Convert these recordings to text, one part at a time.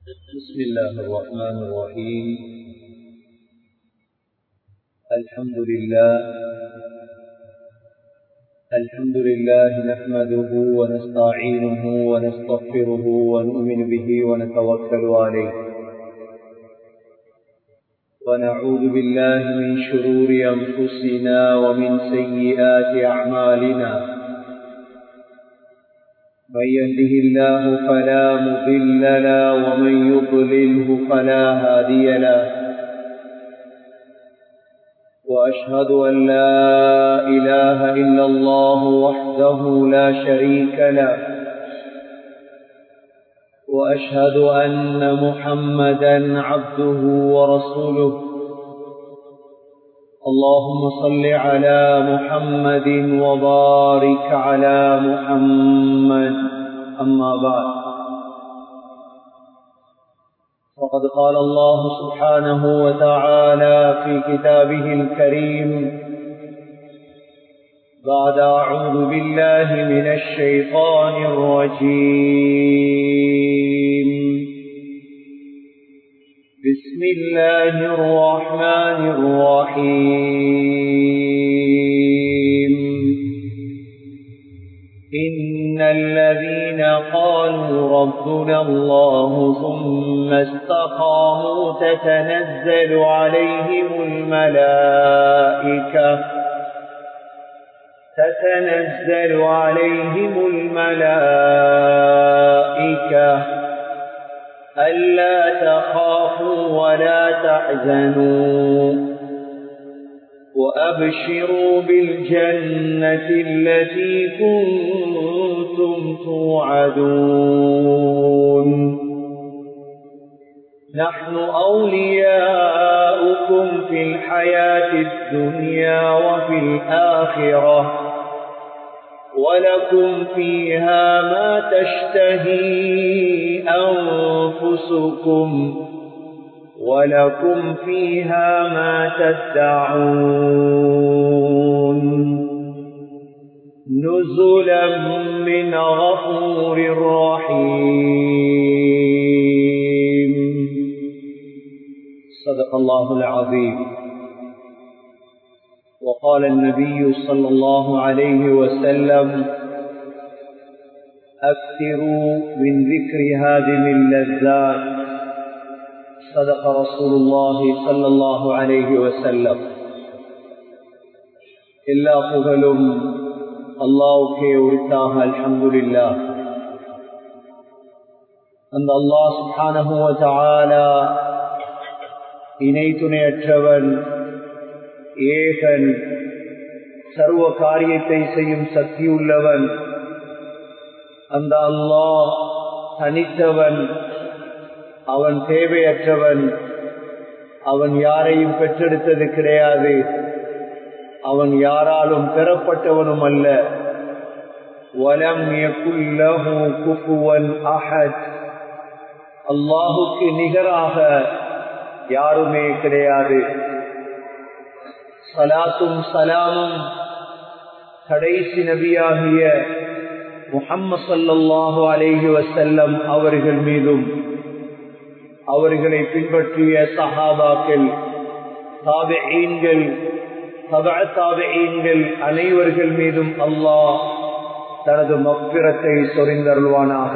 بسم الله الرحمن الرحيم الحمد لله الحمد لله نحمده ونستعينه ونستغفره ونؤمن به ونتوكل عليه ونعوذ بالله من شرور أنفسنا ومن سيئات أعمالنا من يهده الله فلا مضل له ومن يضلله فلا هادي له وأشهد أن لا إله إلا الله وحده لا شريك له وأشهد أن محمدا عبده ورسوله اللهم صل على محمد وبارك على محمد أما بعد فقد قال الله سبحانه وتعالى في كتابه الكريم بعد أعوذ بالله من الشيطان الرجيم بسم الله الرحمن الرحيم إن الذين قالوا ربنا الله ثم استقاموا تتنزل عليهم الملائكة تتنزل عليهم الملائكة ألا تخافوا ولا تحزنوا وأبشروا بالجنة التي كنتم توعدون نحن أولياؤكم في الحياة الدنيا وفي الآخرة ولكم فيها ما تشتهي أنفسكم ولكم فيها ما تدعون نزلا من غفور رحيم صدق الله العظيم وقال النبي صلى الله عليه وسلم أكثروا من ذكر هذه اللذات صدق رسول الله صلى الله عليه وسلم எல்லா புகழும் அல்லாவுக்கே உரித்தாக அல்ஹம்துலில்லா அந்த அல்லாஹ் சுப்ஹானஹு வ தஆலா இணை துணையற்றவன் ஏகன் சர்வ காரியத்தை செய்யும் சக்தி உள்ளவன் அந்த அல்லாஹ் தனித்தவன் அவன் தேவையற்றவன் அவன் யாரையும் பெற்றெடுத்தது கிடையாது அவன் யாராலும் பெறப்பட்டவனும் அல்ல வலம் குஃபுவன் அஹத் அல்லாஹுக்கு நிகராக யாருமே கிடையாது சலாத்தும் சலாமும் கடைசி நபியாகிய முஹம்மது சல்லாஹூ அலேஹி வசல்லம் அவர்கள் மீதும் அவர்களை பின்பற்றிய சஹாபாக்கள் தாபெயின்கள் தாபெயின்கள் அனைவர்கள் மீதும் அல்லாஹ் தனது மக்கிரத்தை சொரிந்தருள்வானாக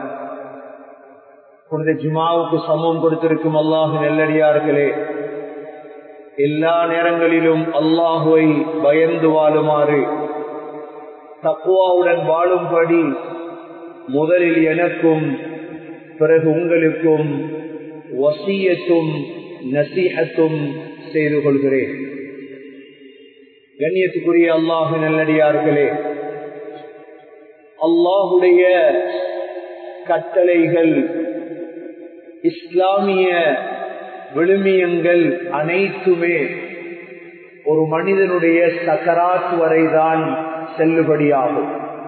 புனித ஜுமாவுக்கு சமம் கொடுத்திருக்கும் அல்லாஹு நெல்லடியார்களே எல்லா நேரங்களிலும் அல்லாஹுவை பயந்து வாழுமாறு தக்குவாவுடன் வாழும்படி முதலில் எனக்கும் பிறகு உங்களுக்கும் வசியத்தும் நசீகத்தும் செய்து கொள்கிறேன் கண்ணியத்துக்குரிய அல்லாஹு நல்லடியார்களே அல்லாஹுடைய கட்டளைகள் இஸ்லாமிய விழுமியங்கள் அனைத்துமே ஒரு மனிதனுடைய சக்கராத் வரைதான் செல்லுபடியாகும்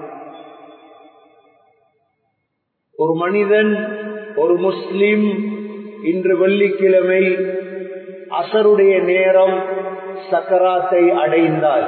ஒரு மனிதன் ஒரு முஸ்லிம் இன்று வெள்ளிக்கிழமை அசருடைய நேரம் சக்கராத்தை அடைந்தால்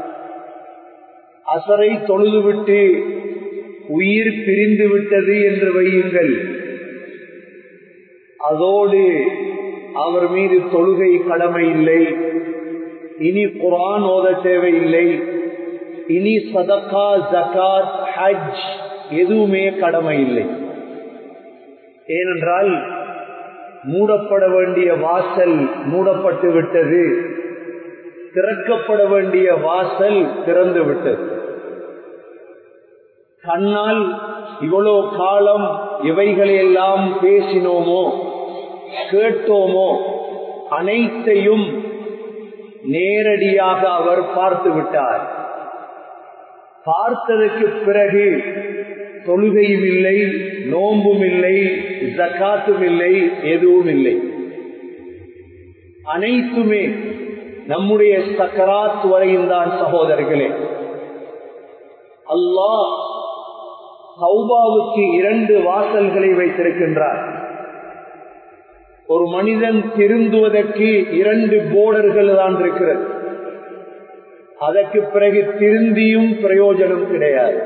அசரை தொழுதுவிட்டு உயிர் பிரிந்து விட்டது என்று வையுங்கள் அதோடு அவர் மீது தொழுகை கடமை இல்லை இனி குரான் ஓத தேவையில்லை இனி சதக்கா ஜகாத் ஹஜ் எதுவுமே கடமை இல்லை ஏனென்றால் மூடப்பட வேண்டிய வாசல் மூடப்பட்டு விட்டது திறக்கப்பட வேண்டிய வாசல் திறந்து விட்டது கண்ணால் இவ்வளோ காலம் எவைகளையெல்லாம் பேசினோமோ கேட்டோமோ அனைத்தையும் நேரடியாக அவர் பார்த்து விட்டார் பார்த்ததற்கு பிறகு தொழுகையும் இல்லை நோம்பும் இல்லை ஜக்காத்தும் இல்லை எதுவும் இல்லை அனைத்துமே நம்முடைய சக்கராத் வரையும் தான் சகோதரர்களே அல்லாஹ் சௌபாவுக்கு இரண்டு வாசல்களை வைத்திருக்கின்றார் ஒரு மனிதன் திருந்துவதற்கு இரண்டு போர்டர்கள் தான் இருக்கிறது அதற்கு பிறகு திருந்தியும் பிரயோஜனம் கிடையாது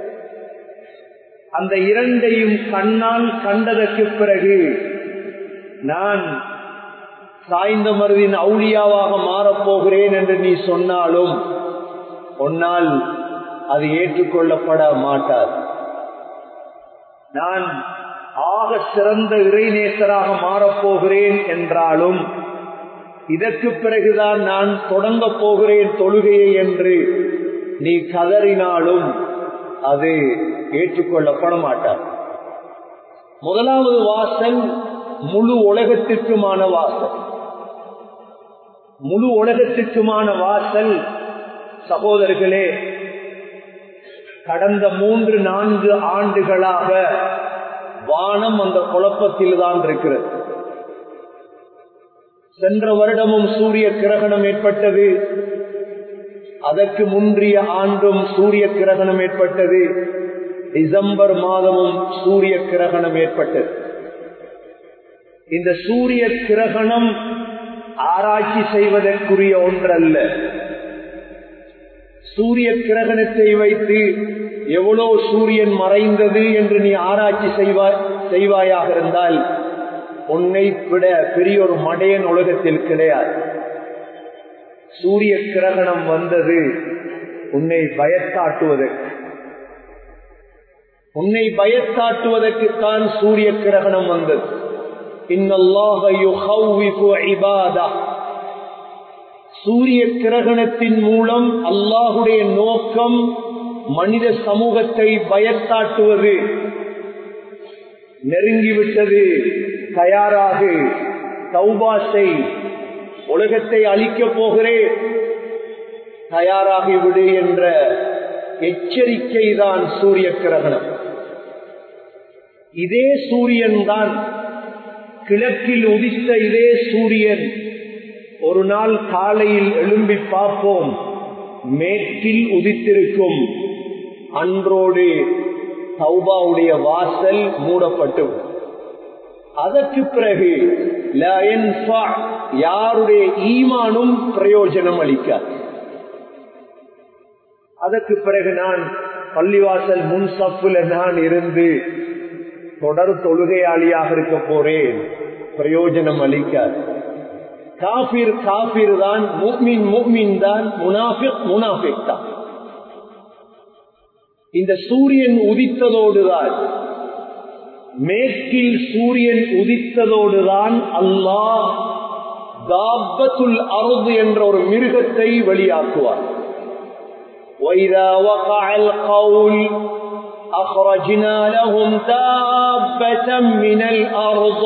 அந்த இரண்டையும் கண்ணால் கண்டதற்கு பிறகு நான் சாய்ந்த மருதின் அவுளியாவாக மாறப்போகிறேன் என்று நீ சொன்னாலும் உன்னால் அது ஏற்றுக்கொள்ளப்பட மாட்டார் நான் ஆக சிறந்த இறைநேசராக மாறப்போகிறேன் என்றாலும் இதற்கு பிறகுதான் நான் தொடங்க போகிறேன் தொழுகையை என்று நீ கதறினாலும் அது ஏற்றுக்கொள்ளப்பட மாட்டார் முதலாவது வாசல் முழு உலகத்திற்குமான வாசல் முழு உலகத்திற்குமான வாசல் சகோதரர்களே கடந்த மூன்று நான்கு ஆண்டுகளாக வானம் அந்த குழப்பத்தில் தான் இருக்கிறது சென்ற வருடமும் சூரிய கிரகணம் ஏற்பட்டது அதற்கு முன்றிய ஆண்டும் சூரிய கிரகணம் ஏற்பட்டது டிசம்பர் மாதமும் சூரிய கிரகணம் ஏற்பட்டது இந்த சூரிய கிரகணம் ஆராய்ச்சி செய்வதற்குரிய ஒன்றல்ல சூரிய கிரகணத்தை வைத்து எவ்வளோ சூரியன் மறைந்தது என்று நீ ஆராய்ச்சி செய்வாய் செய்வாயாக இருந்தால் உன்னை விட பெரிய ஒரு மடையன் உலகத்தில் கிடையாது சூரிய கிரகணம் வந்தது உன்னை பயத்தாட்டுவதற்கு உன்னை பயத்தாட்டுவதற்குத்தான் சூரிய கிரகணம் வந்தது சூரிய கிரகணத்தின் மூலம் அல்லாஹுடைய நோக்கம் மனித சமூகத்தை பயத்தாட்டுவது நெருங்கிவிட்டது தயாராகு தௌபாசை உலகத்தை அழிக்கப் போகிறேன் தயாராகிவிடு என்ற எச்சரிக்கை தான் சூரிய கிரகணம் இதே சூரியன் தான் கிழக்கில் உதித்த இதே சூரியன் ஒரு நாள் காலையில் எழும்பி பார்ப்போம் மேற்கில் உதித்திருக்கும் அன்றோடு சௌபாவுடைய வாசல் மூடப்பட்டு அதற்கு பிறகு யாருடைய ஈமானும் பிரயோஜனம் அளிக்காது அதற்கு பிறகு நான் பள்ளிவாசல் முன் சப்புல நான் இருந்து தொடர் தொழுகையாளியாக இருக்க போறேன் பிரயோஜனம் அளிக்காது காபிர் காபிர் தான் முக்மின் முக்மின் தான் முனாஃபிக் முனாஃபிக் தான் இந்த சூரியன் உதித்ததோடுதான் மேற்கில் சூரியன் உதித்ததோடுதான் அல்லாஹ் தாபத்துல் அருது என்ற ஒரு மிருகத்தை வெளியாக்குவார் وَإِذَا وَقَعَ الْقَوْلِ أَخْرَجْنَا لَهُمْ دَابَّةً مِنَ الْأَرْضِ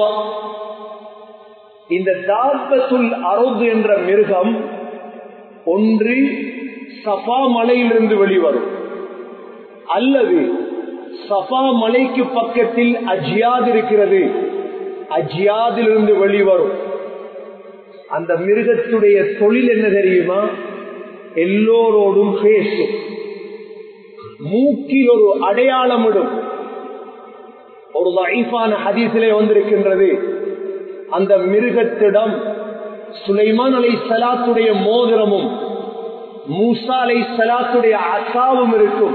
இந்த தாபத்துல் அருது என்ற மிருகம் ஒன்று சஃபா மலையிலிருந்து வெளிவரும் அல்லது சஃபா மலைக்கு பக்கத்தில் அஜியாத் இருக்கிறது அஜியாதிலிருந்து வெளிவரும் அந்த மிருகத்துடைய தொழில் என்ன தெரியுமா எல்லோரோடும் பேசும் மூக்கில் ஒரு அடையாளமிடும் ஒரு லைஃபான ஹதீசிலே வந்திருக்கின்றது அந்த மிருகத்திடம் சுலைமான் அலை சலாத்துடைய மோதிரமும் மூசா அலை சலாத்துடைய அசாவும் இருக்கும்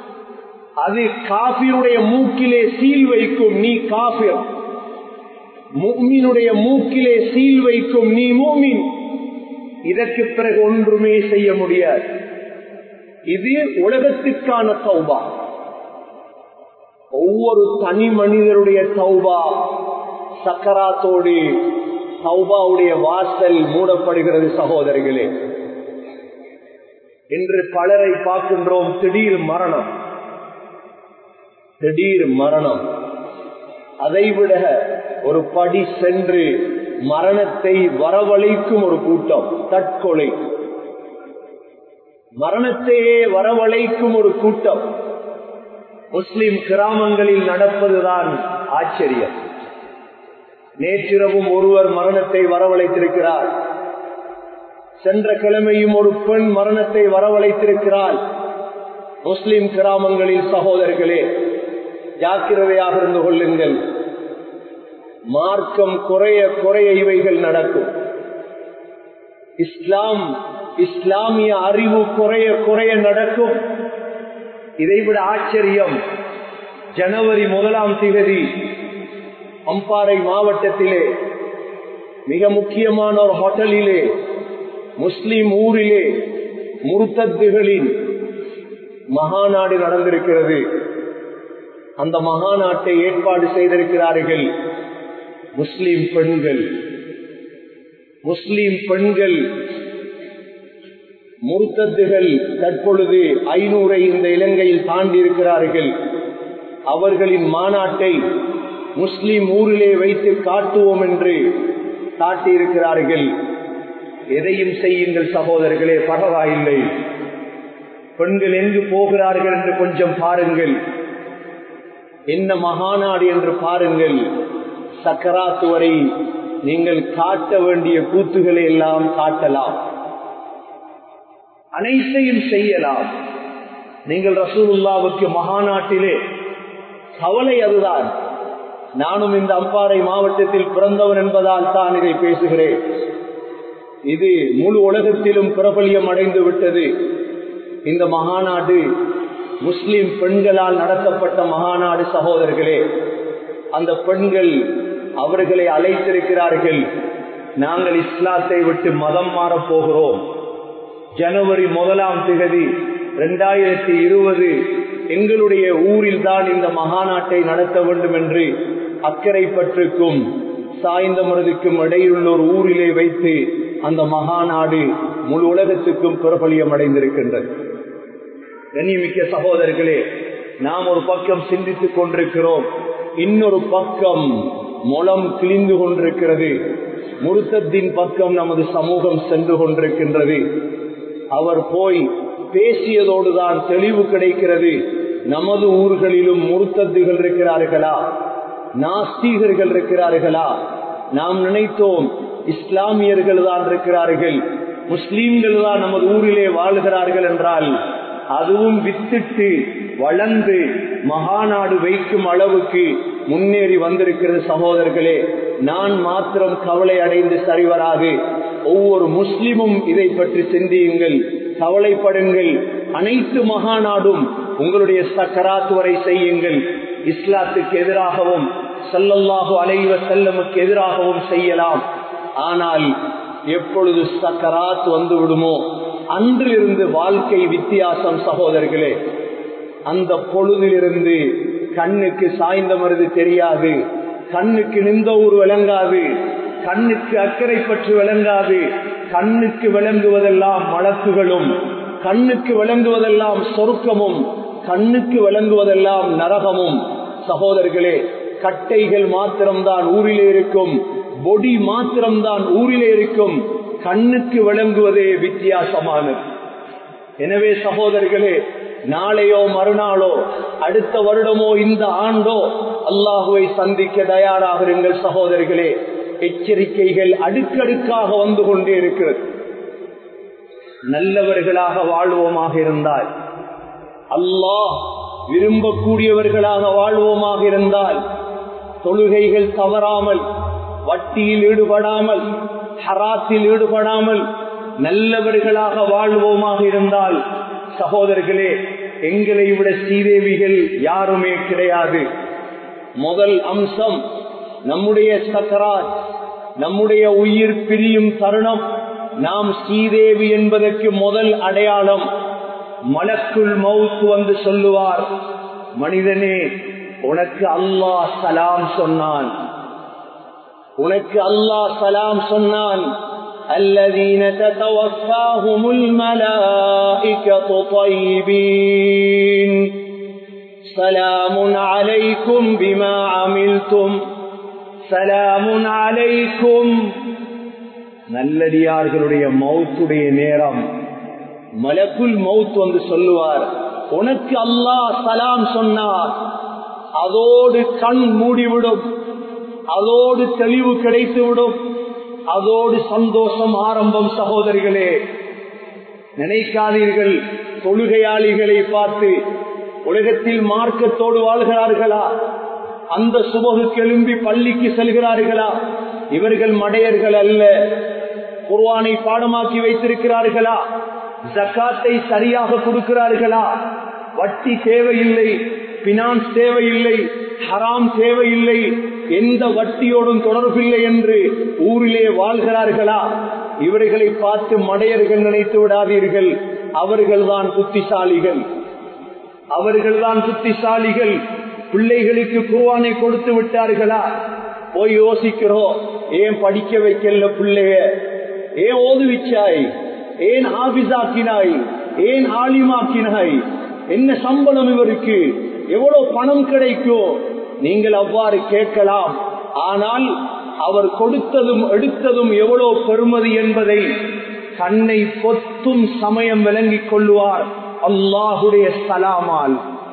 அது காபிருடைய மூக்கிலே சீல் வைக்கும் நீ காபிர் முக்மினுடைய மூக்கிலே சீல் வைக்கும் நீ மூமின் இதற்கு பிறகு ஒன்றுமே செய்ய முடியாது இது உலகத்திற்கான சௌபா ஒவ்வொரு தனி மனிதருடைய சௌபா சக்கராத்தோடு சௌபாவுடைய வாசல் மூடப்படுகிறது சகோதரிகளே இன்று பலரை பார்க்கின்றோம் திடீர் மரணம் திடீர் மரணம் அதைவிட ஒரு படி சென்று மரணத்தை வரவழைக்கும் ஒரு கூட்டம் தற்கொலை மரணத்தையே வரவழைக்கும் ஒரு கூட்டம் முஸ்லிம் கிராமங்களில் நடப்பதுதான் ஆச்சரியம் நேற்றிரவும் ஒருவர் மரணத்தை வரவழைத்திருக்கிறார் சென்ற கிழமையும் ஒரு பெண் மரணத்தை வரவழைத்திருக்கிறாள் முஸ்லிம் கிராமங்களில் சகோதரர்களே ஜாக்கிரதையாக இருந்து கொள்ளுங்கள் மார்க்கம் குறைய குறைய இவைகள் நடக்கும் இஸ்லாம் இஸ்லாமிய அறிவு குறைய குறைய நடக்கும் இதைவிட ஆச்சரியம் ஜனவரி முதலாம் திகதி அம்பாறை மாவட்டத்திலே மிக முக்கியமான ஒரு ஹோட்டலிலே முஸ்லிம் ஊரிலே முருத்தத்துகளின் மகாநாடு நடந்திருக்கிறது அந்த மகாநாட்டை ஏற்பாடு செய்திருக்கிறார்கள் முஸ்லிம் பெண்கள் முஸ்லிம் பெண்கள் முருத்தத்துகள் தற்பொழுது ஐநூறை இந்த இலங்கையில் தாண்டி இருக்கிறார்கள் அவர்களின் மாநாட்டை முஸ்லிம் ஊரிலே வைத்து காட்டுவோம் என்று காட்டியிருக்கிறார்கள் எதையும் செய்யுங்கள் சகோதரர்களே பரவாயில்லை பெண்கள் எங்கு போகிறார்கள் என்று கொஞ்சம் பாருங்கள் என்ன மகாநாடு என்று பாருங்கள் சக்கராத்து வரை நீங்கள் காட்ட வேண்டிய கூத்துகளை எல்லாம் காட்டலாம் அனைத்தையும் செய்யலாம் நீங்கள் ரசூலுல்லாவுக்கு மகாநாட்டிலே கவலை அதுதான் நானும் இந்த அம்பாறை மாவட்டத்தில் பிறந்தவன் என்பதால் தான் இதை பேசுகிறேன் இது முழு உலகத்திலும் பிரபலியம் அடைந்து விட்டது இந்த மகாநாடு முஸ்லிம் பெண்களால் நடத்தப்பட்ட மகாநாடு சகோதரர்களே அந்த பெண்கள் அவர்களை அழைத்திருக்கிறார்கள் நாங்கள் இஸ்லாத்தை விட்டு மதம் மாறப் போகிறோம் ஜனவரி முதலாம் திகதி இரண்டாயிரத்தி இருபது எங்களுடைய ஊரில் தான் இந்த மகாநாட்டை நடத்த வேண்டும் என்று அக்கறை பற்றுக்கும் சாய்ந்தமருதுக்கும் இடையிலுள்ள ஒரு ஊரிலே வைத்து அந்த மகாநாடு முழு உலகத்துக்கும் பிரபலியம் அடைந்திருக்கின்றது கண்ணியமிக்க சகோதரர்களே நாம் ஒரு பக்கம் சிந்தித்துக் கொண்டிருக்கிறோம் இன்னொரு பக்கம் முளம் கிழிந்து கொண்டிருக்கிறது முருத்தத்தின் பக்கம் நமது சமூகம் சென்று கொண்டிருக்கின்றது அவர் போய் பேசியதோடுதான் தெளிவு கிடைக்கிறது நமது ஊர்களிலும் முருத்தத்துகள் இருக்கிறார்களா நாஸ்திகர்கள் இருக்கிறார்களா நாம் நினைத்தோம் இஸ்லாமியர்கள் தான் இருக்கிறார்கள் முஸ்லீம்கள் தான் நமது ஊரிலே வாழ்கிறார்கள் என்றால் அதுவும் வித்திட்டு வளர்ந்து மகாநாடு வைக்கும் அளவுக்கு முன்னேறி வந்திருக்கிறது சகோதரர்களே நான் மாத்திரம் கவலை அடைந்து சரிவராது ஒவ்வொரு முஸ்லிமும் இதை பற்றி சிந்தியுங்கள் கவலைப்படுங்கள் அனைத்து மகாநாடும் உங்களுடைய சக்கராத் வரை செய்யுங்கள் இஸ்லாத்துக்கு எதிராகவும் செல்லல்லாஹு அலைவ செல்லமுக்கு எதிராகவும் செய்யலாம் ஆனால் எப்பொழுது சக்கராத் வந்து விடுமோ அன்றிலிருந்து வாழ்க்கை வித்தியாசம் சகோதரர்களே அந்த பொழுதிலிருந்து கண்ணுக்கு சாய்ந்த மருது தெரியாது கண்ணுக்கு நின்ற ஊர் விளங்காது கண்ணுக்கு அக்கறை பற்றி விளங்காது கண்ணுக்கு விளங்குவதெல்லாம் வழக்குகளும் கண்ணுக்கு விளங்குவதெல்லாம் சொருக்கமும் கண்ணுக்கு விளங்குவதெல்லாம் நரகமும் சகோதரர்களே கட்டைகள் மாத்திரம்தான் ஊரிலே இருக்கும் பொடி மாத்திரம்தான் ஊரிலே இருக்கும் கண்ணுக்கு விளங்குவதே வித்தியாசமானது எனவே சகோதரர்களே நாளையோ மறுநாளோ அடுத்த வருடமோ இந்த ஆண்டோ அல்லாஹுவை சந்திக்க தயாராக இருங்கள் சகோதரிகளே எச்சரிக்கைகள் அடுக்கடுக்காக வந்து கொண்டே இருக்கிறது நல்லவர்களாக வாழ்வோமாக இருந்தால் அல்லாஹ் விரும்பக்கூடியவர்களாக வாழ்வோமாக இருந்தால் தொழுகைகள் தவறாமல் வட்டியில் ஈடுபடாமல் ஹராத்தில் ஈடுபடாமல் நல்லவர்களாக வாழ்வோமாக இருந்தால் சகோதரர்களே எங்களை விட ஸ்ரீதேவிகள் யாருமே கிடையாது முதல் அம்சம் நம்முடைய சக்கராத் நம்முடைய உயிர் பிரியும் தருணம் நாம் ஸ்ரீதேவி என்பதற்கு முதல் அடையாளம் மலக்குள் மவுத்து வந்து சொல்லுவார் மனிதனே உனக்கு அல்லாஹ் சலாம் சொன்னான் உனக்கு அல்லாஹ் சலாம் சொன்னான் الذين تتوفاهم الملائكة طيبين سلام عليكم بما عملتم سلام عليكم நல்லடியார்களுடைய மௌத்துடைய நேரம் மலக்குள் மவுத் வந்து சொல்லுவார் உனக்கு அல்லாஹ் சலாம் சொன்னார் அதோடு கண் மூடிவிடும் அதோடு தெளிவு கிடைத்துவிடும் அதோடு சந்தோஷம் ஆரம்பம் சகோதரிகளே நினைக்காதீர்கள் தொழுகையாளிகளை பார்த்து உலகத்தில் மார்க்கத்தோடு வாழ்கிறார்களா அந்த சுபகு கெலும்பி பள்ளிக்கு செல்கிறார்களா இவர்கள் மடையர்கள் அல்ல குர்வானை பாடமாக்கி வைத்திருக்கிறார்களா ஜக்காத்தை சரியாக கொடுக்கிறார்களா வட்டி தேவையில்லை பினான்ஸ் தேவையில்லை ஹராம் தேவையில்லை எந்த வட்டியோடும் தொடர்பில்லை என்று ஊரிலே வாழ்கிறார்களா இவர்களை பார்த்து மடையர்கள் நினைத்து விடாதீர்கள் அவர்கள்தான் புத்திசாலிகள் அவர்கள்தான் புத்திசாலிகள் பிள்ளைகளுக்கு குருவானை கொடுத்து விட்டார்களா போய் யோசிக்கிறோம் ஏன் படிக்க வைக்கல பிள்ளைய ஏன் ஓதுவிச்சாய் ஏன் ஆபிசாக்கினாய் ஏன் ஆலிமாக்கினாய் என்ன சம்பளம் இவருக்கு எவ்வளவு பணம் கிடைக்கும் நீங்கள் அவ்வாறு கேட்கலாம் ஆனால் அவர் கொடுத்ததும் எடுத்ததும் எவ்வளவு பெருமதி என்பதை கண்ணை பொத்தும் சமயம் விளங்கிக் கொள்வார் அல்லாஹுடைய சலாமால்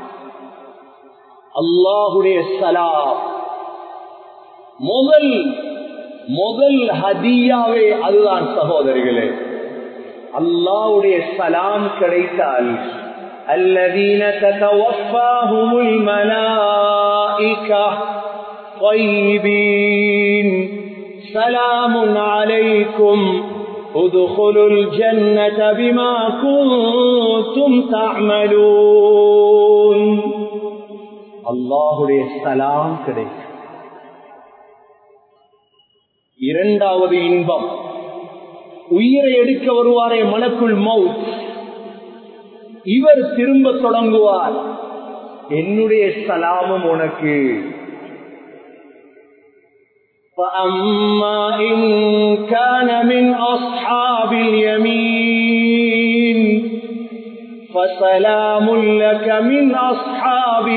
அல்லாஹுடைய சலாம் முதல் முதல் ஹதியாவே அதுதான் சகோதரிகளே அல்லாஹுடைய சலாம் கிடைத்தால் الذين تتوفاهم الملائكة طيبين سلام عليكم ادخلوا الجنة بما كنتم تعملون அல்லாஹுடைய சலாம் கிடைக்கும் இரண்டாவது இன்பம் உயிரை எடுக்க வருவாரே மலக்குள் மவுத் இவர் திரும்ப தொடங்குவார் என்னுடைய சலாமும் உனக்கு فأما إن كان من أصحاب اليمين فسلام لك من أصحاب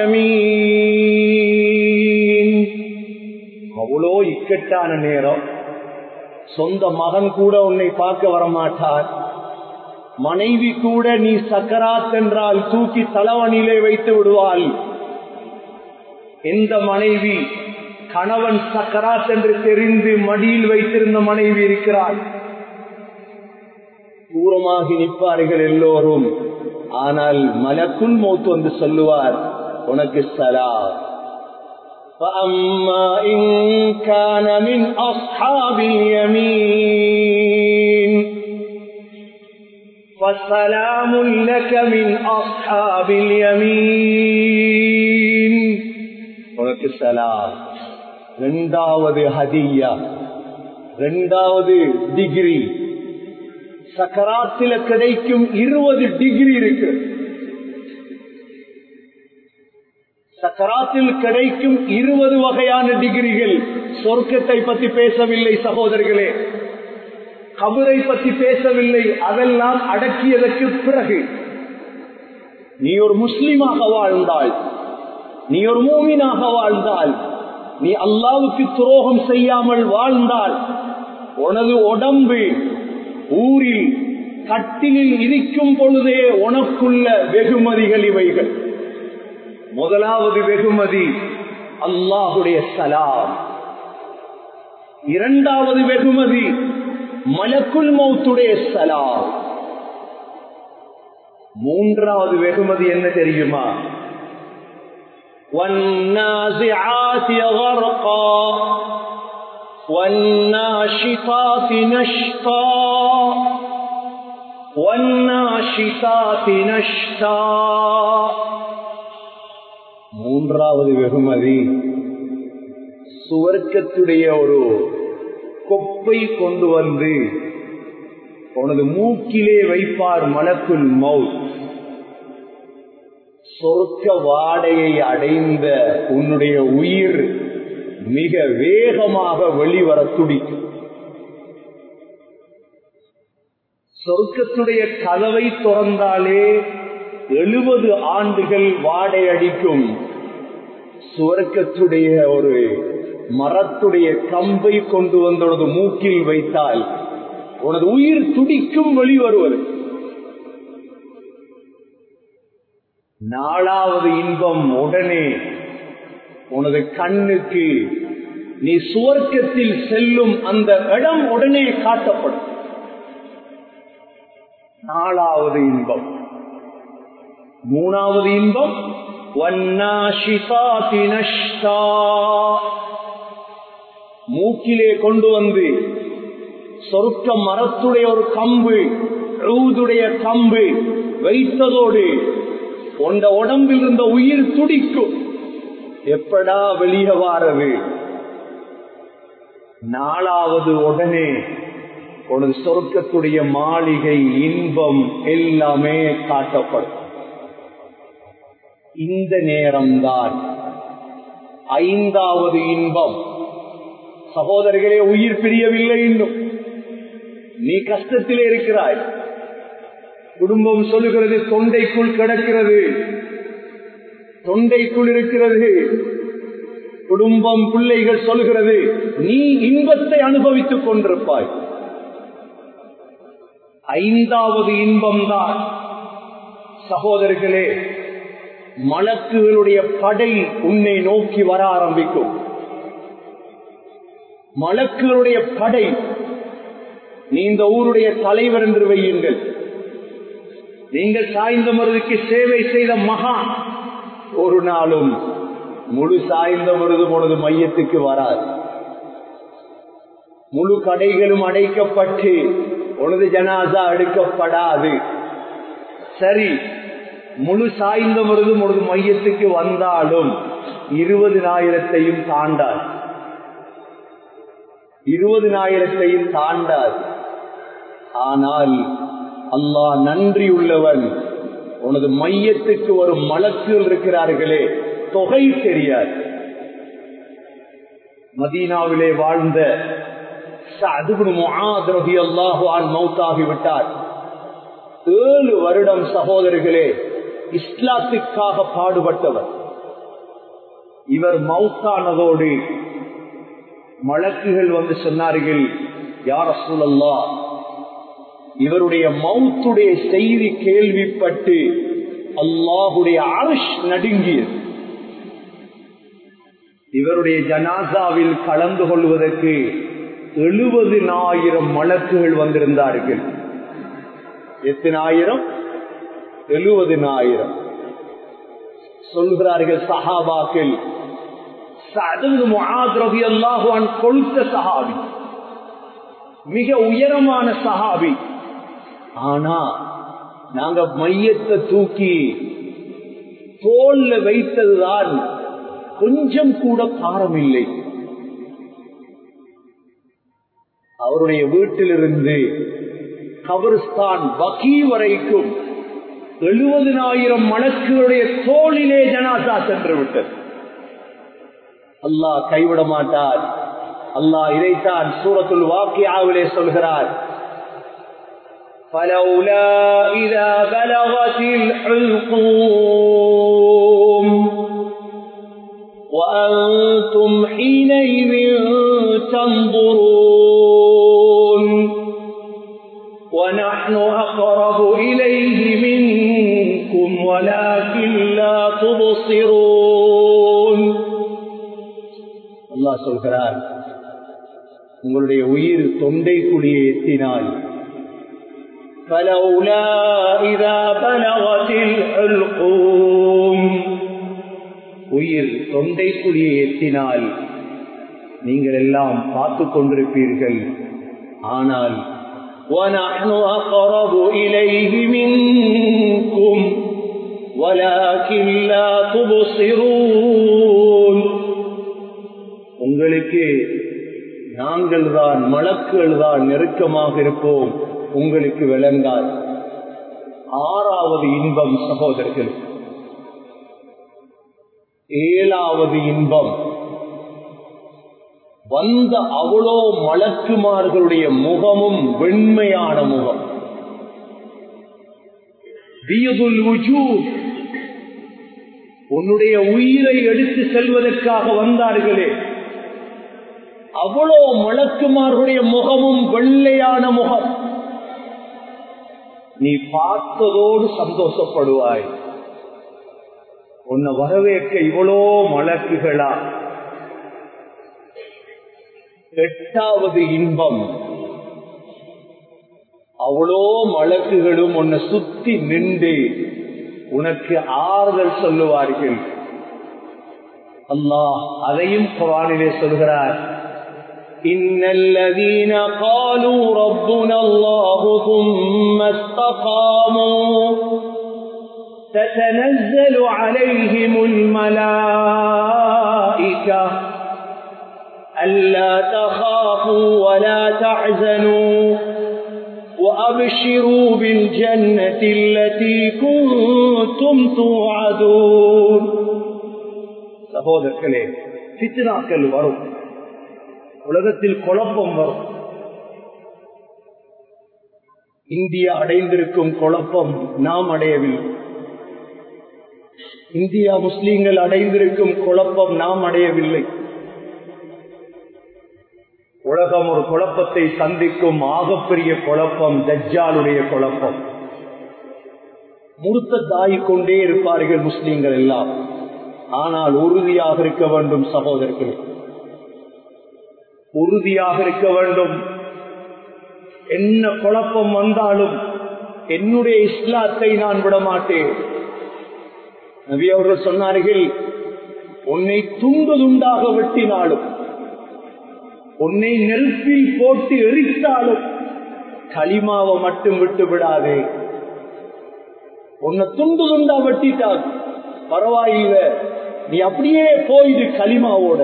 اليمين அவ்வளோ இக்கட்டான நேரம் சொந்த மகன் கூட உன்னை பார்க்க வரமாட்டார் மனைவி கூட நீ சக்கராத் என்றால் தூக்கி தலவனிலே வைத்து விடுவாள் எந்த மனைவி கணவன் சக்கராத் என்று தெரிந்து மடியில் வைத்திருந்த மனைவி இருக்கிறாள் தூரமாகி நிற்பார்கள் எல்லோரும் ஆனால் மலக்குள் மௌத்து வந்து சொல்லுவார் உனக்கு சலா فأما إن كان من أصحاب اليمين فسلام لك من أصحاب اليمين உனக்கு சலாம் ரெண்டாவது ஹதியா ரெண்டாவது டிகிரி சக்கராத்தில கிடைக்கும் இருபது டிகிரி இருக்கு சக்கராத்தில் கிடைக்கும் இருபது வகையான டிகிரிகள் சொர்க்கத்தை பத்தி பேசவில்லை சகோதரர்களே கபரை பத்தி பேசவில்லை அதெல்லாம் அடக்கியதற்கு பிறகு நீ ஒரு முஸ்லிமாக வாழ்ந்தால் நீ ஒரு மூமினாக வாழ்ந்தால் நீ அல்லாவுக்கு துரோகம் செய்யாமல் வாழ்ந்தால் உனது உடம்பு ஊரில் கட்டிலில் இருக்கும் பொழுதே உனக்குள்ள வெகுமதிகள் இவைகள் முதலாவது வெகுமதி அல்லாஹுடைய சலாம் இரண்டாவது வெகுமதி மலக்குள் மௌத்துடைய சலாம் மூன்றாவது வெகுமதி என்ன தெரியுமா والنازعات غرقا والناشطات نشطا والناشطات نشطا மூன்றாவது வெகுமதி சுவர்க்கத்துடைய ஒரு கொப்பை கொண்டு வந்து உனது மூக்கிலே வைப்பார் மலக்குள் மவுத் சொர்க்க வாடையை அடைந்த உன்னுடைய உயிர் மிக வேகமாக வெளிவர துடிக்கும் சொர்க்கத்துடைய கதவை திறந்தாலே எழுபது ஆண்டுகள் வாடை அடிக்கும் சுவர்க்கத்துடைய ஒரு மரத்துடைய கம்பை கொண்டு வந்து உனது மூக்கில் வைத்தால் உனது உயிர் துடிக்கும் வெளிவருவது நாலாவது இன்பம் உடனே உனது கண்ணுக்கு நீ சுவர்க்கத்தில் செல்லும் அந்த இடம் உடனே காட்டப்படும் நாலாவது இன்பம் மூணாவது இன்பம் மூக்கிலே கொண்டு வந்து சொருக்க மரத்துடைய ஒரு கம்பு ரூதுடைய கம்பு வைத்ததோடு உண்ட உடம்பில் இருந்த உயிர் துடிக்கும் எப்படா வெளியே வாரது நாலாவது உடனே உனது சொர்க்கத்துடைய மாளிகை இன்பம் எல்லாமே காட்டப்படும் இந்த நேரம்தான் ஐந்தாவது இன்பம் சகோதரர்களே உயிர் பிரியவில்லை இன்னும் நீ கஷ்டத்திலே இருக்கிறாய் குடும்பம் சொல்லுகிறது தொண்டைக்குள் கிடக்கிறது தொண்டைக்குள் இருக்கிறது குடும்பம் பிள்ளைகள் சொல்கிறது நீ இன்பத்தை அனுபவித்துக் கொண்டிருப்பாய் ஐந்தாவது இன்பம்தான் சகோதரர்களே மலக்குகளுடைய படை உன்னை நோக்கி வர ஆரம்பிக்கும் மலக்குகளுடைய படை நீ இந்த ஊருடைய தலைவர் என்று வையுங்கள் நீங்கள் சாய்ந்த மருதுக்கு சேவை செய்த மகா ஒரு நாளும் முழு சாய்ந்த மருது உனது மையத்துக்கு வராது முழு கடைகளும் அடைக்கப்பட்டு உனது ஜனாசா எடுக்கப்படாது சரி முழு சாய்ந்த மருதும் உனது மையத்துக்கு வந்தாலும் இருபதினாயிரத்தையும் தாண்டாது இருபதினாயிரத்தையும் தாண்டாது ஆனால் அல்லாஹ் நன்றி உள்ளவன் உனது மையத்துக்கு ஒரு மலக்குகள் இருக்கிறார்களே தொகை தெரியாது மதீனாவிலே வாழ்ந்த மௌத்தாகிவிட்டார் ஏழு வருடம் சகோதரர்களே இஸ்லாத்துக்காக பாடுபட்டவர் இவர் மௌத்தானதோடு மலக்குகள் வந்து சொன்னார்கள் யார் அசூலல்லா இவருடைய மௌத்துடைய செய்தி கேள்விப்பட்டு அல்லாஹுடைய அருஷ் நடுங்கியது இவருடைய ஜனாசாவில் கலந்து கொள்வதற்கு எழுபதினாயிரம் மலக்குகள் வந்திருந்தார்கள் எத்தனாயிரம் எழுபதினாயிரம் சொல்கிறார்கள் சஹாபாக்கள் கொழுத்த சஹாபி மிக உயரமான சஹாபி ஆனா நாங்க மையத்தை தூக்கி தோல்ல வைத்ததுதான் கொஞ்சம் கூட பாரம் இல்லை அவருடைய வீட்டிலிருந்து கபரிஸ்தான் வகி வரைக்கும் எழுபதினாயிரம் மணக்குகளுடைய தோளிலே ஜனாசா சென்று விட்டது அல்லாஹ் கைவிட மாட்டார் அல்லாஹ் இதைத்தான் சூரத்துல் வாக்கியாவிலே சொல்கிறார் فلولا إذا بلغت الحلقوم وأنتم حينئذ تنظرون ونحن أقرب إليه منكم ولكن لا تبصرون அல்லாஹ் சொல்கிறார் உங்களுடைய உயிர் தொண்டை குழியை எத்தினால் فلولا إذا بلغت الحلقوم உயிர் தொண்டை குழியை எத்தினால் நீங்கள் எல்லாம் பார்த்து கொண்டிருப்பீர்கள் ஆனால் ونحن أقرب إليه منكم ولكن لا تبصرون உங்கள் உங்களுக்கு நாங்கள் தான் மலக்குகள் தான் நெருக்கமாக இருப்போம் உங்களுக்கு விளங்காது ஆறாவது இன்பம் சகோதரர்கள் ஏழாவது இன்பம் வந்த அவ்வளோ மலக்குமார்களுடைய முகமும் வெண்மையான முகம் பியதுல் வஜூத் உன்னுடைய உயிரை எடுத்து செல்வதற்காக வந்தார்களே அவ்வளோ மலக்குமார்களுடைய முகமும் வெள்ளையான முகம் நீ பார்த்ததோடு சந்தோஷப்படுவாய் உன்னை வரவேற்க இவ்வளோ மலக்குகளா எட்டாவது இன்பம் அவ்வளோ மலக்குகளும் உன்னை சுத்தி நின்று உனக்கு ஆறுதல் சொல்லுவார்கள் அல்லாஹ் அதையும் குரானிலே சொல்கிறார் إن الذين قالوا ربنا الله ثم استقاموا تتنزل عليهم الملائكة ألا تخافوا ولا تحزنوا وأبشروا بالجنة التي كنتم توعدون சகோதரர்களே சித்திராக்கள் வரும் உலகத்தில் குழப்பம் வரும் இந்தியா அடைந்திருக்கும் குழப்பம் நாம் அடையவில்லை இந்தியா முஸ்லீம்கள் அடைந்திருக்கும் குழப்பம் நாம் அடையவில்லை உலகம் ஒரு குழப்பத்தை சந்திக்கும் ஆகப்பெரிய குழப்பம் தஜ்ஜாலுடைய குழப்பம் முறுத்ததாகிக் கொண்டே இருப்பார்கள் முஸ்லீம்கள் எல்லாம் ஆனால் உறுதியாக இருக்க வேண்டும் சகோதரர்கள் உறுதியாக இருக்க வேண்டும் என்ன குழப்பம் வந்தாலும் என்னுடைய இஸ்லாத்தை நான் விட மாட்டேன் நபி அவர்கள் சொன்னார்கள் உன்னை துண்டு துண்டாக வெட்டினாலும் உன்னை நெருப்பில் போட்டு எரித்தாலும் களிமாவை மட்டும் விட்டு விடாதே உன்னை துண்டு துண்டா வெட்டிட்டால் பரவாயில்ல நீ அப்படியே போயிடு களிமாவோட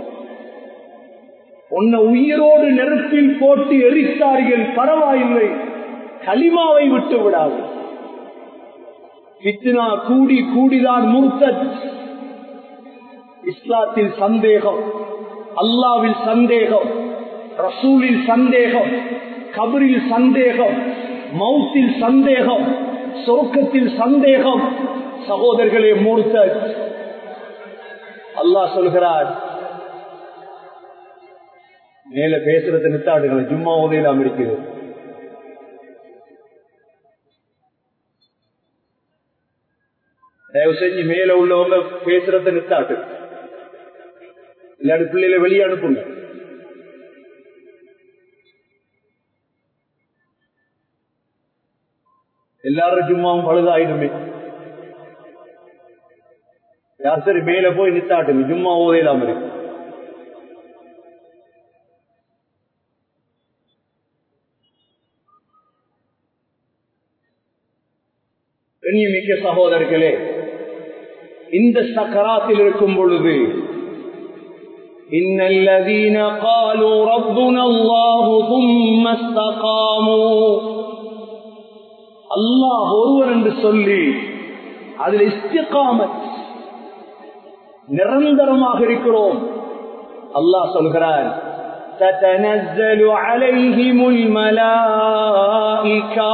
உன்னை உயிரோடு நெருப்பில் போட்டு எரித்தார்கள் பரவாயில்லை களிமாவை விட்டு விடாது பித்னா கூடி கூடிதான் முர்த்தத் இஸ்லாத்தில் சந்தேகம் அல்லாவில் சந்தேகம் ரசூலில் சந்தேகம் கபரில் சந்தேகம் மவுத்தில் சந்தேகம் சொர்க்கத்தில் சந்தேகம் சகோதரர்களே மூர்த்த அல்லாஹ் சொல்கிறார் மேல பேசுறது நித்தாடுகள் ஜும்மா உதயலாம் இருக்குது தயவு செஞ்சு மேல உள்ளவங்க பேசுறத நித்தாட்டு இல்லாட்டி பிள்ளைகளை வெளியே அனுப்புங்க எல்லாரும் ஜும்மாவும் பழுதாயிடுமே யார் சரி மேல போய் நித்தாட்டுங்க ஜும்மா ஓதையிலாம இருக்கு கண்ணியமிக்க சகோதரர்களே இந்த சக்கராத்தில் இருக்கும் பொழுது إن الذين قالوا ربنا الله ثم استقاموا அல்லாஹ் ஒருவர் என்று சொல்லி அதில் இஸ்திகாமத் நிரந்தரமாக இருக்கிறோம் அல்லாஹ் சொல்கிறார் تتنزل عليهم الملائكة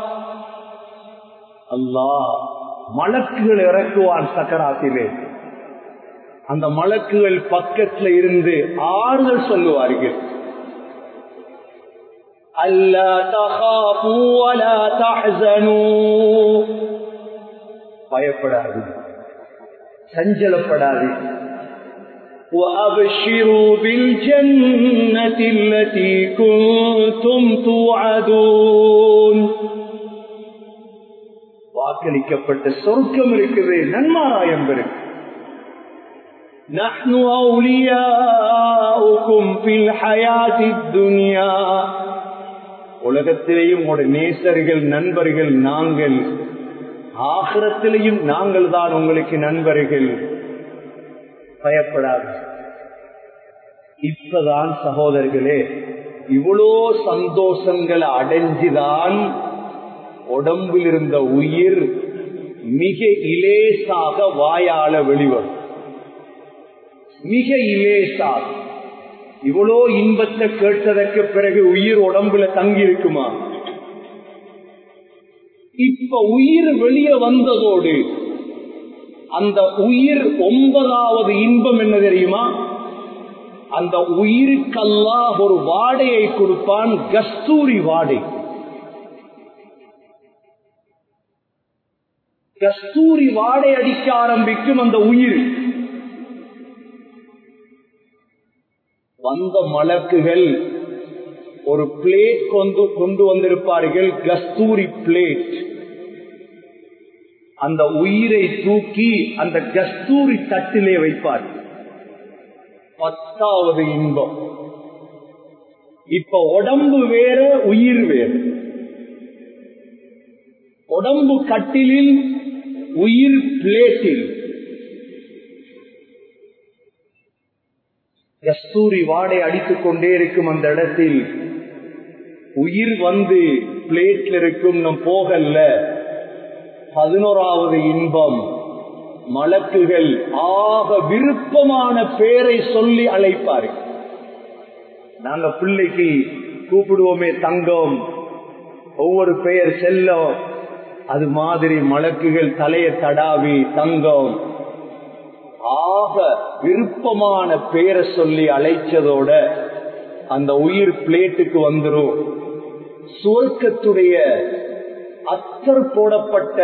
அல்லாஹ் மலக்குகள் இறக்குவான் சக்கராத்திலே அந்த மலக்குகள் பக்கத்துல இருந்து ஆறுதல் சொல்லுவார்கள் ألا تخافوا ولا تحزنوا பயப்படாது சஞ்சலப்படாது وأبشروا بالجنة التي كنتم توعدون வாக்களிக்கப்பட்ட சொர்க்கம் இருக்குது நன்மாராயம் இருக்கு نحن أولياؤكم في الحياة الدنيا உலகத்திலேயும் உங்களுடைய நேசர்கள் நண்பர்கள் நாங்கள் ஆகிரத்திலேயும் நாங்கள் தான் உங்களுக்கு நண்பர்கள் பயப்படாது இப்பதான் சகோதரர்களே இவ்வளோ சந்தோஷங்களை அடைஞ்சுதான் உடம்பில் இருந்த உயிர் மிக இலேசாக வாயால வெளிவரும் மிக இலேசாக இவ்வளோ இன்பத்தை கேட்டதற்கு பிறகு உயிர் உடம்புல தங்கி இருக்குமா இப்ப உயிர் வெளியே வந்ததோடு அந்த உயிர் ஒன்பதாவது இன்பம் என்ன தெரியுமா அந்த உயிருக்கெல்லாம் ஒரு வாடையை கொடுப்பான் கஸ்தூரி வாடை கஸ்தூரி வாடை அடிக்க ஆரம்பிக்கும் அந்த உயிர் வந்த மலக்குகள் ஒரு பிளேட் கொண்டு கொண்டு வந்திருப்பார்கள் கஸ்தூரி பிளேட் அந்த உயிரை தூக்கி அந்த கஸ்தூரி தட்டிலே வைப்பார் பத்தாவது இன்பம் இப்ப உடம்பு வேற உயிர் வேறு உடம்பு கட்டிலில் உயிர் பிளேட்டில் கஸ்தூரி வாடை அடித்துக் கொண்டே இருக்கும் அந்த இடத்தில் உயிர் வந்து பிளேட்ல இருக்கும் நம் போகல்ல பதினோராவது இன்பம் மலக்குகள் ஆக விருப்பமான பேரை சொல்லி அழைப்பார்கள் நாங்க பிள்ளைக்கு கூப்பிடுவோமே தங்கம் ஒவ்வொரு பெயர் செல்லம் அது மாதிரி மலக்குகள் தலையை தடாவி தங்கம் ஆக விருப்பமான பேரை சொல்லி அழைச்சதோட அந்த உயிர் பிளேட்டுக்கு வந்துரும் சுவர்க்கத்துடைய அத்தர் போடப்பட்ட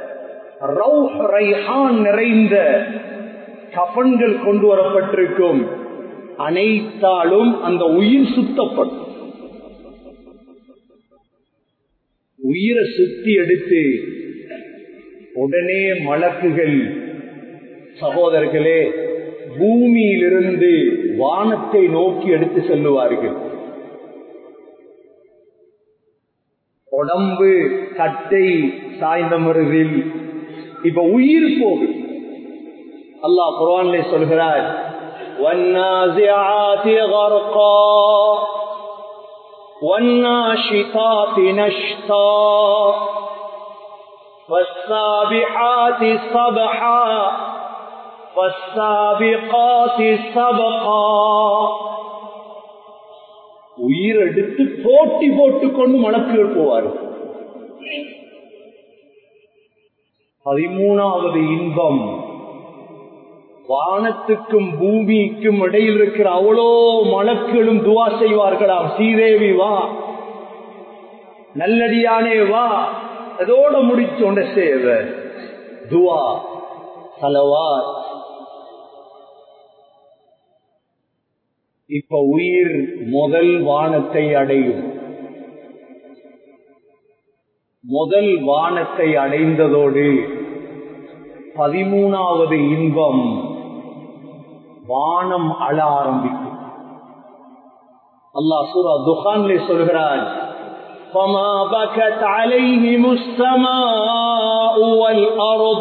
நிறைந்த கபன்கள் கொண்டு வரப்பட்டிருக்கும் அனைத்தாலும் அந்த உயிர் சுத்தப்படும் உயிரை சுத்தி எடுத்து உடனே மலக்குகள் சகோதரர்களே பூமியிலிருந்து வானத்தை நோக்கி எடுத்து செல்லுவார்கள் உடம்பு கட்டை சாய்ந்த மருதில் இப்ப உயிர் போகும் அல்லாஹ் குரான்ல சொல்கிறார் والنازعات غرقا والناشطات نشطا والسابحات صبحا والسابقات سبقا உயிர் எடுத்து போட்டி போட்டுக் கொண்டு மலக்குகள் போவார் பதிமூணாவது இன்பம் வானத்துக்கும் பூமிக்கும் இடையில் இருக்கிற அவ்வளோ மலக்களும் துவா செய்வார்களாம் ஸ்ரீதேவி வா நல்லடியானே வா அதோட முடிச்சோண்ட சேவ துவா சலவாத் இப்ப உயிர் முதல் வானத்தை அடையும் முதல் வானத்தை அடைந்ததோடு பதிமூணாவது இன்பம் வானம் அழ ஆரம்பிக்கும் அல்லாஹ் சூரா துகான்லே சொல்கிறார் فما بكت عليهم السماء والأرض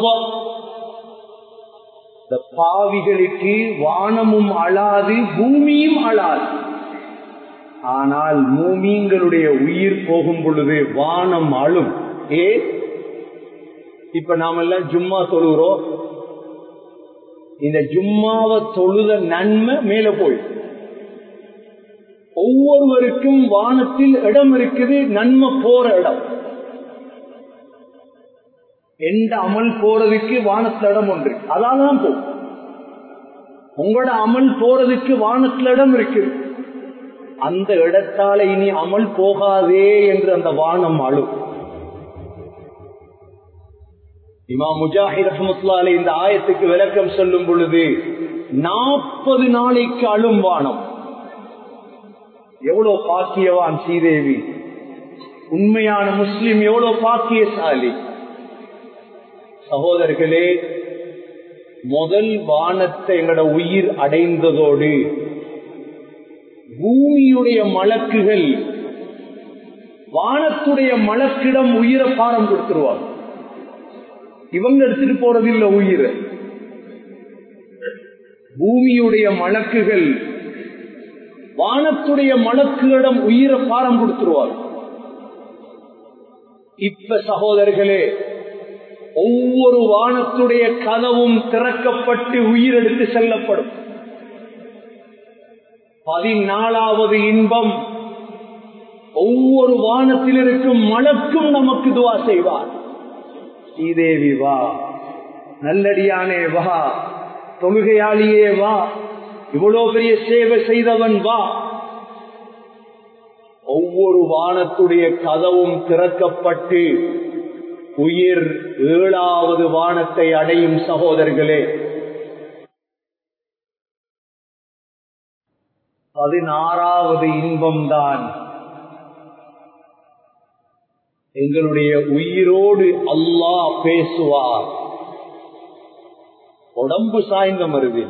இந்த பாவிகளுக்கு வானமும் அழாது பூமியும் அழாது ஆனால் மூமீங்களுடைய உயிர் போகும் பொழுது வானம் அழும் ஏ இப்ப நாம எல்லாம் ஜும்மா தொழுகிறோம் இந்த ஜும்மாவை தொழுத நன்மை மேல போய் ஒவ்வொருவருக்கும் வானத்தில் இடம் இருக்குது நன்மை போற இடம் எந்த அமல் போறதுக்கு வானத்துல இடம் ஒன்று அதான் போ உங்களோட அமல் போறதுக்கு வானத்துல இடம் இருக்கு அந்த இடத்தால இனி அமல் போகாதே என்று அந்த வானம் அழும் இமா முஜாஹித் ரஹமத்துல்லாலே இந்த ஆயத்துக்கு விளக்கம் சொல்லும் பொழுது நாற்பது நாளைக்கு அழும் வானம் எவ்வளவு பாக்கியவான் ஸ்ரீதேவி உண்மையான முஸ்லிம் எவ்வளவு பாக்கியசாலி சகோதரர்களே முதல் வானத்தை எங்களோட உயிர் அடைந்ததோடு பூமியுடைய மலக்குகள் வானத்துடைய மலக்கிடம் உயிரை பாரம் கொடுத்துருவாங்க இவங்க எடுத்துட்டு போறதில்லை உயிரை பூமியுடைய மலக்குகள் வானத்துடைய மலக்குகளிடம் உயிரை பாரம் கொடுத்துருவார் இப்ப சகோதரர்களே ஒவ்வொரு வானத்துடைய கதவும் திறக்கப்பட்டு உயிர் எடுத்து செல்லப்படும் பதினாலாவது இன்பம் ஒவ்வொரு வானத்தில் இருக்கும் மலக்கும் நமக்கு துவா செய்வார் ஸ்ரீதேவி வா நல்லடியானே வா தொழுகையாளியே வா இவ்வளவு பெரிய சேவை செய்தவன் வா ஒவ்வொரு வானத்துடைய கதவும் திறக்கப்பட்டு உயிர் ஏழாவது வானத்தை அடையும் சகோதரர்களே பதினாறாவது இன்பம்தான் எங்களுடைய உயிரோடு அல்லாஹ் பேசுவார் உடம்பு சாய்ந்த மருவில்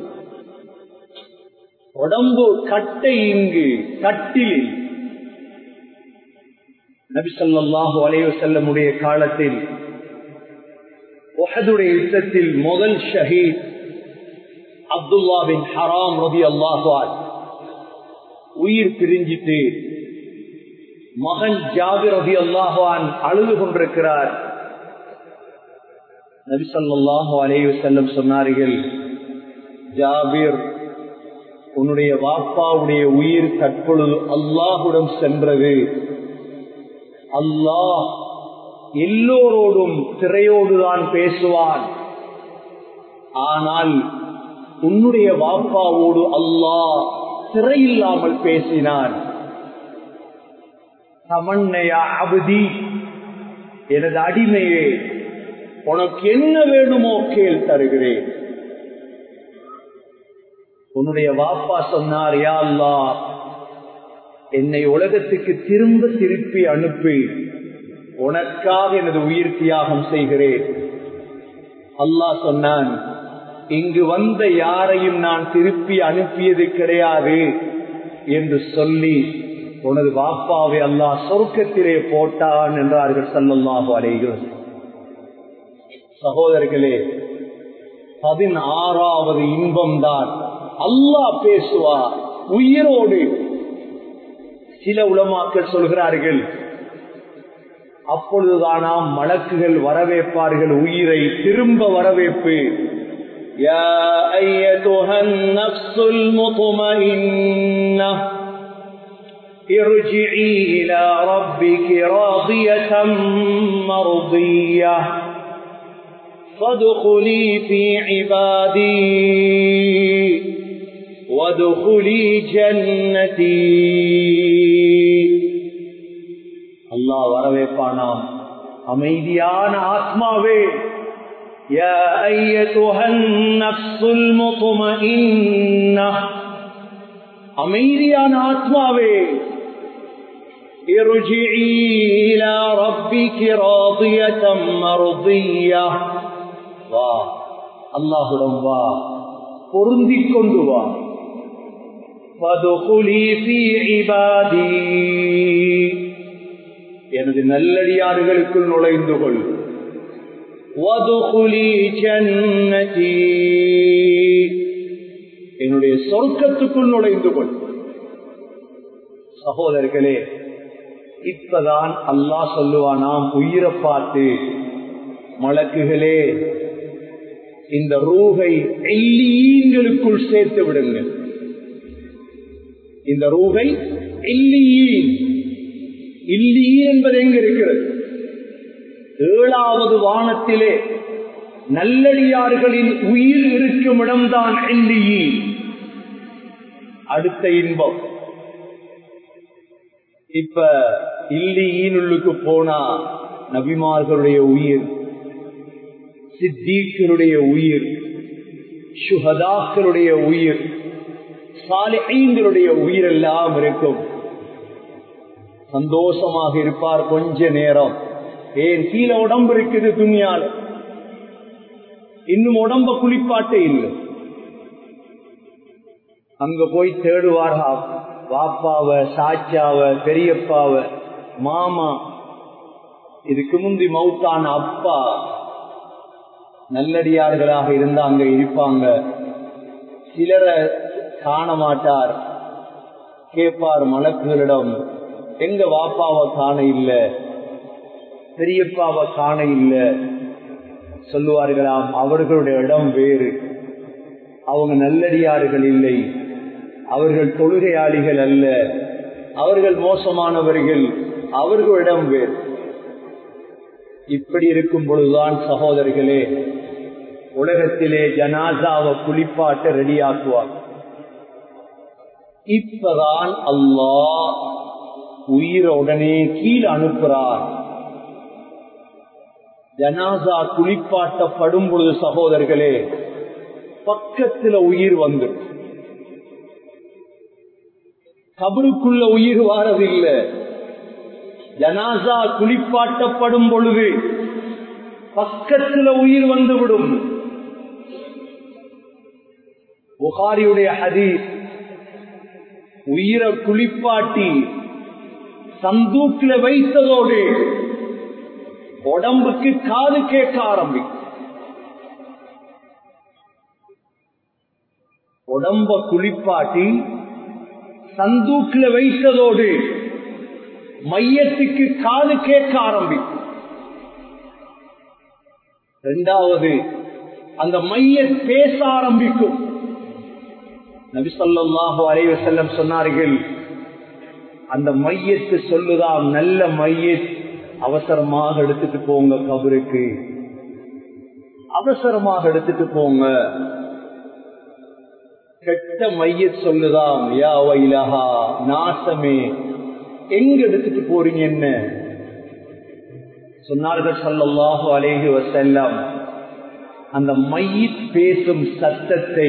உடம்பு கட்டை இங்கு கட்டில் நபிசல்லாஹு அலைய செல்லமுடைய காலத்தில் ஒஹதுடைய யுத்தத்தில் முதல் ஷஹீத் அப்துல்லா பின் ஹராம் ரபி அல்லாஹால் உயிர் பிரிஞ்சிட்டு மகன் ஜாபிர் ரபி அல்லாஹான் அழுது கொண்டிருக்கிறார் நபிசல்லாஹு அலைய செல்லம் சொன்னார்கள் ஜாபிர் உன்னுடைய வாப்பாவுடைய உயிர் தற்பொழுது அல்லாஹுடன் சென்றது அல்லாஹ் எல்லோரோடும் திரையோடுதான் பேசுவான் ஆனால் உன்னுடைய வாப்பாவோடு அல்லாஹ் திரையில்லாமல் பேசினான் தமன்னையா அபதி எனது அடிமையே உனக்கு என்ன வேணுமோ கேள் தருகிறேன் உன்னுடைய வாப்பா சொன்னார் யா அல்லா என்னை உலகத்துக்கு திரும்ப திருப்பி அனுப்பி உனக்காக எனது உயிர் தியாகம் செய்கிறேன் அல்லாஹ் சொன்னான் இங்கு வந்த யாரையும் நான் திருப்பி அனுப்பியது கிடையாது என்று சொல்லி உனது வாப்பாவை அல்லாஹ் சொர்க்கத்திலே போட்டான் என்றார்கள் சல்லல்லாஹு அலைகள் சகோதரர்களே பதினாறாவது இன்பம் தான் அல்லாஹ் பேசுவார் உயிரோடு சில உலமாக்கள் சொல்கிறார்கள் அப்பொழுதுதானாம் மலக்குகள் வரவேற்பார்கள் உயிரை திரும்ப வரவேற்பு يا أيتها النفس المطمئنة ارجعي إلى ربك راضية مرضية فادخلي في عبادي وادخلي جنتي அல்லாஹ் வரவேற்பானாம் அமைதியான ஆத்மாவே يا أيتها النفس المطمئنة அமைதியான ஆத்மாவே ارجعي إلى ربك راضية مرضية வா அல்லாஹுடன் வா பொருந்திக் கொண்டு வா فادخلي في عبادي எனது நல்லடியார்களுக்குள் நுழைந்து கொள் وادخلي جنتي என்னுடைய சொர்க்கத்துக்குள் நுழைந்து கொள் சகோதரர்களே இப்பதான் அல்லாஹ் சொல்லுவானாம் உயிரை பார்த்து மலக்குகளே இந்த ரூகை எல்லியீன்களுக்குள் சேர்த்து விடுங்கள் இந்த ரூகை எல்லியீன் இல்லியீன் என்பது எங்க இருக்கிறது ஏழாவது வானத்திலே நல்லடியார்களின் உயிர் இருக்கும் இடம்தான் எல்லியீன் அடுத்த இன்பம் இப்ப இல்லியீனுள்ளுக்கு போனா நபிமார்களுடைய உயிர் சித்தீக்களுடைய உயிர் சுகதாக்களுடைய உயிர் சாலைங்களுடைய உயிர் எல்லாம் இருக்கும் சந்தோஷமாக இருப்பார் கொஞ்ச நேரம் ஏன் கீழே உடம்பு இருக்குது துணியால இன்னும் உடம்ப குளிப்பாட்டே இல்லை அங்க போய் தேடுவார் வாப்பாவ சாச்சாவ பெரியப்பாவ மாமா இதுக்கு முந்தி மவுத்தான அப்பா நல்லடியார்களாக இருந்தா அங்க இருப்பாங்க சிலரை காண மாட்டார் கேட்பார் மலக்குகளிடம் எங்க வாப்பாவை காண இல்ல பெரியப்பாவை காண இல்ல சொல்லுவார்களாம் அவர்களுடைய இடம் வேறு அவங்க நல்லடியார்கள் இல்லை அவர்கள் தொழுகையாளிகள் அல்ல அவர்கள் மோசமானவர்கள் அவர்களிடம் வேறு இப்படி இருக்கும் பொழுதுதான் சகோதரர்களே உலகத்திலே ஜனாசாவை குளிப்பாட்ட ரெடியாக்குவார் இப்பதான் அல்லாஹ் உயிரை உடனே கீழே அனுப்புறார் ஜனாசா குளிப்பாட்டப்படும் பொழுது சகோதரர்களே பக்கத்துல உயிர் வந்து கபருக்குள்ள உயிர் வாரதில்லை ஜனாசா குளிப்பாட்டப்படும் பொழுது பக்கத்துல உயிர் வந்துவிடும் புகாரியுடைய ஹதீஸ் உயிரை குளிப்பாட்டி சந்தூக்கில வைத்ததோடு உடம்புக்கு காது கேட்க ஆரம்பிக்கும் உடம்ப குளிப்பாட்டி சந்தூக்கில வைத்ததோடு மையத்துக்கு காது கேட்க ஆரம்பிக்கும் இரண்டாவது அந்த மைய பேச ஆரம்பிக்கும் நபிசல்லாஹு அலைவ செல்லம் சொன்னார்கள் அந்த மையத்து சொல்லுதான் நல்ல மைய அவசரமாக எடுத்துட்டு போங்க கபருக்கு அவசரமாக எடுத்துட்டு போங்க கெட்ட மைய சொல்லுதாம் யா வைலஹா நாசமே எங்க எடுத்துட்டு போறீங்க என்ன சொன்னார்கள் சல்லல்லாஹு அலேஹி வசல்லம் அந்த மையித் பேசும் சத்தத்தை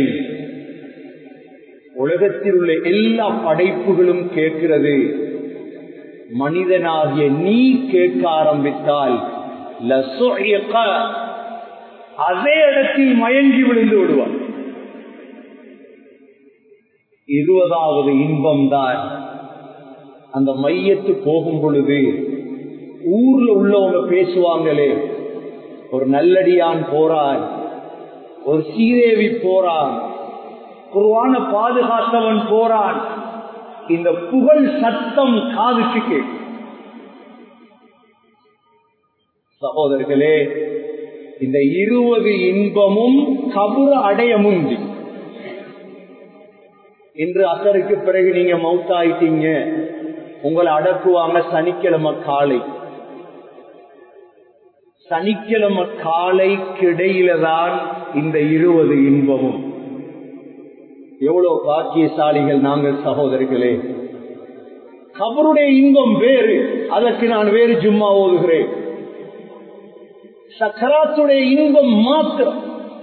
உலகத்தில் உள்ள எல்லா படைப்புகளும் கேட்கிறது மனிதனாகிய நீ கேட்க ஆரம்பித்தால் அதே இடத்தில் மயங்கி விழுந்து விடுவார் இருபதாவது இன்பம் தான் அந்த மையத்து போகும் பொழுது ஊர்ல உள்ளவங்க பேசுவாங்களே ஒரு நல்லடியான் போறான் ஒரு சீதேவி போறான் குருவான பாதுகாத்தவன் போறான் இந்த புகழ் சத்தம் காதுக்கு கேட்கும் சகோதரர்களே இந்த இருபது இன்பமும் கபுர அடைய முந்தி இன்று அசருக்கு பிறகு நீங்க மவுத்தாயிட்டீங்க உங்களை அடக்குவாங்க சனிக்கிழமை காலை சனிக்கிழமை காலை கிடையில தான் இந்த இருபது இன்பமும் எவ்வளவு பாக்கியசாலிகள் நாங்கள் சகோதரிகளே கபருடைய இன்பம் வேறு அதற்கு நான் வேறு ஜும்மா ஓதுகிறேன் சக்கராத்துடைய இன்பம் மாத்திரம்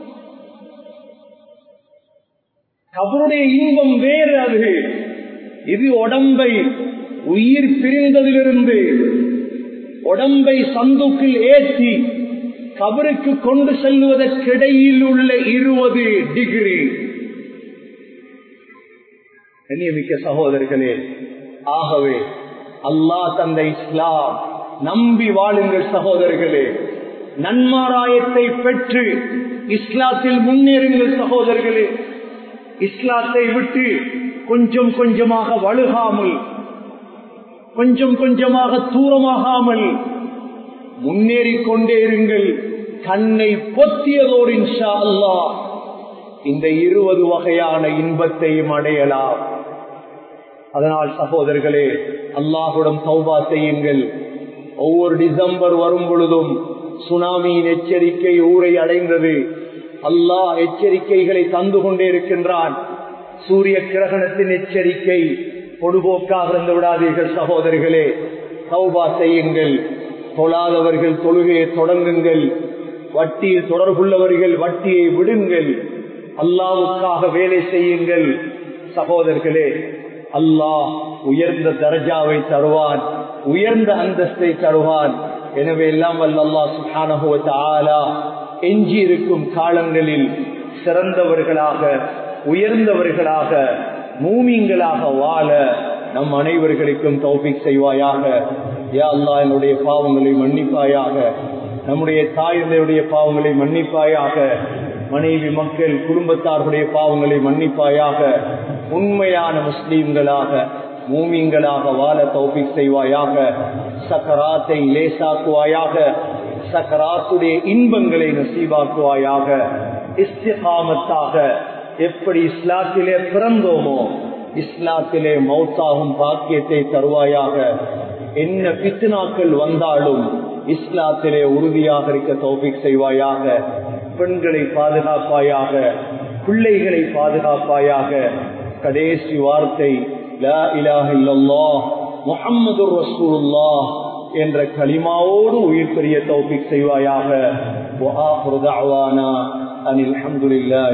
கபருடைய இன்பம் வேறு அது இது உடம்பை உயிர் பிரிந்ததிலிருந்து உடம்பை சந்துக்கில் ஏற்றி கபருக்கு கொண்டு செல்வதற்கிடையில் உள்ள இருபது டிகிரி கண்ணியமிக்க சகோதரர்களே ஆகவே அல்லாஹ் தந்த இஸ்லாம் நம்பி வாழுங்கள் சகோதரர்களே நன்மாராயத்தை பெற்று இஸ்லாத்தில் முன்னேறுங்கள் சகோதரர்களே இஸ்லாத்தை விட்டு கொஞ்சம் கொஞ்சமாக வழுகாமல் கொஞ்சம் கொஞ்சமாக தூரமாகாமல் முன்னேறிக் கொண்டே இருங்கள் கண்ணை பொத்தியதோடு இன்ஷா அல்லா இந்த இருபது வகையான இன்பத்தையும் அடையலாம் அதனால் சகோதரர்களே அல்லாஹுடன் சௌபா செய்யுங்கள் ஒவ்வொரு டிசம்பர் வரும் பொழுதும் சுனாமியின் எச்சரிக்கை ஊரை அடைந்தது அல்லாஹ் எச்சரிக்கைகளை தந்து கொண்டே இருக்கின்றான் சூரிய கிரகணத்தின் எச்சரிக்கை பொடுபோக்காக இருந்து விடாதீர்கள் சகோதரிகளே சௌபா செய்யுங்கள் தொழாதவர்கள் தொழுகையை தொடங்குங்கள் வட்டியில் தொடர்புள்ளவர்கள் வட்டியை விடுங்கள் அல்லாவுக்காக வேலை செய்யுங்கள் சகோதரர்களே அல்லாஹ் உயர்ந்த தரஜாவை தருவான் உயர்ந்த அந்தஸ்தை தருவான் எனவே எல்லாம் அல்லா சுஹானஹுவ எஞ்சி இருக்கும் காலங்களில் சிறந்தவர்களாக உயர்ந்தவர்களாக மூமிங்களாக வாழ நம் அனைவர்களுக்கும் தௌபிக் செய்வாயாக யா அல்லா என்னுடைய பாவங்களை மன்னிப்பாயாக நம்முடைய தாயினுடைய பாவங்களை மன்னிப்பாயாக மனைவி மக்கள் குடும்பத்தார்களுடைய பாவங்களை மன்னிப்பாயாக உண்மையான முஸ்லீம்களாக மூமிங்களாக வாழ தௌபிக் செய்வாயாக சக்கராத்தை லேசாக்குவாயாக சக்கராத்துடைய இன்பங்களை நசீவாக்குவாயாக இஸ்திகாமத்தாக எப்படி இஸ்லாத்திலே பிறந்தோமோ இஸ்லாத்திலே மௌத்தாகும் பாக்கியத்தை தருவாயாக என்ன பித்னாக்கள் வந்தாலும் இஸ்லாத்திலே உறுதியாக இருக்க தௌபிக் செய்வாயாக பெண்களை பாதுகாப்பாயாக பிள்ளைகளை பாதுகாப்பாயாக கடைசி வார்த்தை லா இலாஹ இல்லல்லாஹ் முஹம்மது ரசூலுல்லாஹ் என்ற களிமாவோடு உயிர் பெரிய தௌபிக் செய்வாயாக அனில் அஹமதுல்லா